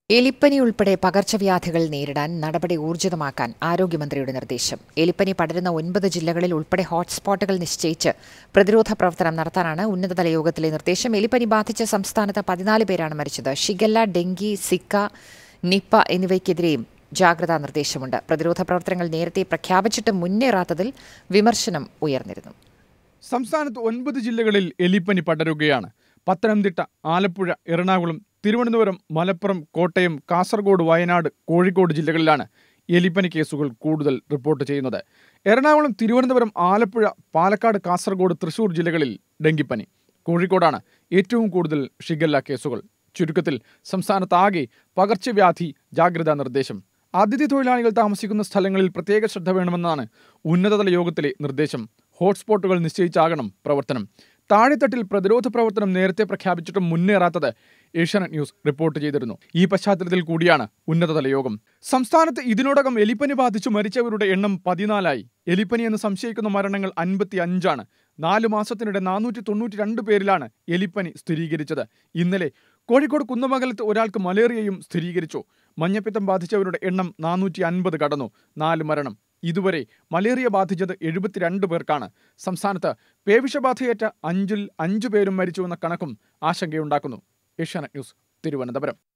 എലിപ്പനി ഉൾപ്പെടെ പകർച്ചവ്യാധികൾ നേരിടാൻ നടപടി ഊർജിതമാക്കാൻ ആരോഗ്യമന്ത്രിയുടെ നിർദ്ദേശം എലിപ്പനി പടരുന്ന ഒൻപത് ജില്ലകളിൽ ഉൾപ്പെടെ ഹോട്ട്സ്പോട്ടുകൾ നിശ്ചയിച്ച് പ്രതിരോധ പ്രവർത്തനം നടത്താനാണ് ഉന്നതതല യോഗത്തിലെ നിർദ്ദേശം എലിപ്പനി ബാധിച്ച സംസ്ഥാനത്ത് പതിനാല് പേരാണ് മരിച്ചത് ഷിഗല്ല ഡെങ്കി സിക്ക നിപ്പ എന്നിവയ്ക്കെതിരെയും ജാഗ്രതാ നിർദ്ദേശമുണ്ട് പ്രതിരോധ പ്രവർത്തനങ്ങൾ നേരത്തെ പ്രഖ്യാപിച്ചിട്ട് മുന്നേറാത്തതിൽ വിമർശനം ഉയർന്നിരുന്നു സംസ്ഥാനത്ത് ഒൻപത് ജില്ലകളിൽ എലിപ്പനി പടരുകയാണ് പത്തനംതിട്ട ആലപ്പുഴ എറണാകുളം തിരുവനന്തപുരം മലപ്പുറം കോട്ടയം കാസർഗോഡ് വയനാട് കോഴിക്കോട് ജില്ലകളിലാണ് എലിപ്പനി കേസുകൾ കൂടുതൽ റിപ്പോർട്ട് ചെയ്യുന്നത് എറണാകുളം തിരുവനന്തപുരം ആലപ്പുഴ പാലക്കാട് കാസർഗോഡ് തൃശൂർ ജില്ലകളിൽ ഡെങ്കിപ്പനി കോഴിക്കോടാണ് ഏറ്റവും കൂടുതൽ ഷിഗല്ല കേസുകൾ ചുരുക്കത്തിൽ സംസ്ഥാനത്താകെ പകർച്ചവ്യാധി ജാഗ്രതാ നിർദ്ദേശം അതിഥി തൊഴിലാളികൾ താമസിക്കുന്ന സ്ഥലങ്ങളിൽ പ്രത്യേക ശ്രദ്ധ വേണമെന്നാണ് ഉന്നതതല യോഗത്തിലെ നിർദ്ദേശം ഹോട്ട്സ്പോട്ടുകൾ നിശ്ചയിച്ചാകണം പ്രവർത്തനം താഴെത്തട്ടിൽ പ്രതിരോധ പ്രവർത്തനം നേരത്തെ പ്രഖ്യാപിച്ചിട്ടും മുന്നേറാത്തത് ഏഷ്യാനെറ്റ് ന്യൂസ് റിപ്പോർട്ട് ചെയ്തിരുന്നു ഈ പശ്ചാത്തലത്തിൽ കൂടിയാണ് ഉന്നതതല യോഗം സംസ്ഥാനത്ത് ഇതിനോടകം എലിപ്പനി ബാധിച്ചു മരിച്ചവരുടെ എണ്ണം പതിനാലായി എലിപ്പനി എന്ന് സംശയിക്കുന്ന മരണങ്ങൾ അൻപത്തി അഞ്ചാണ് നാല് മാസത്തിനിടെ നാനൂറ്റി തൊണ്ണൂറ്റി രണ്ട് പേരിലാണ് എലിപ്പനി സ്ഥിരീകരിച്ചത് ഇന്നലെ കോഴിക്കോട് കുന്നമംഗലത്ത് ഒരാൾക്ക് മലേറിയയും സ്ഥിരീകരിച്ചു മഞ്ഞപ്പിത്തം ബാധിച്ചവരുടെ എണ്ണം നാനൂറ്റി അൻപത് കടന്നു നാല് മരണം ഇതുവരെ മലേറിയ ബാധിച്ചത് എഴുപത്തിരണ്ട് പേർക്കാണ് സംസ്ഥാനത്ത് പേവിഷബാധയേറ്റ അഞ്ചിൽ അഞ്ചു പേരും മരിച്ചുവെന്ന കണക്കും ആശങ്കയുണ്ടാക്കുന്നു ഏഷ്യാനെറ്റ് ന്യൂസ് തിരുവനന്തപുരം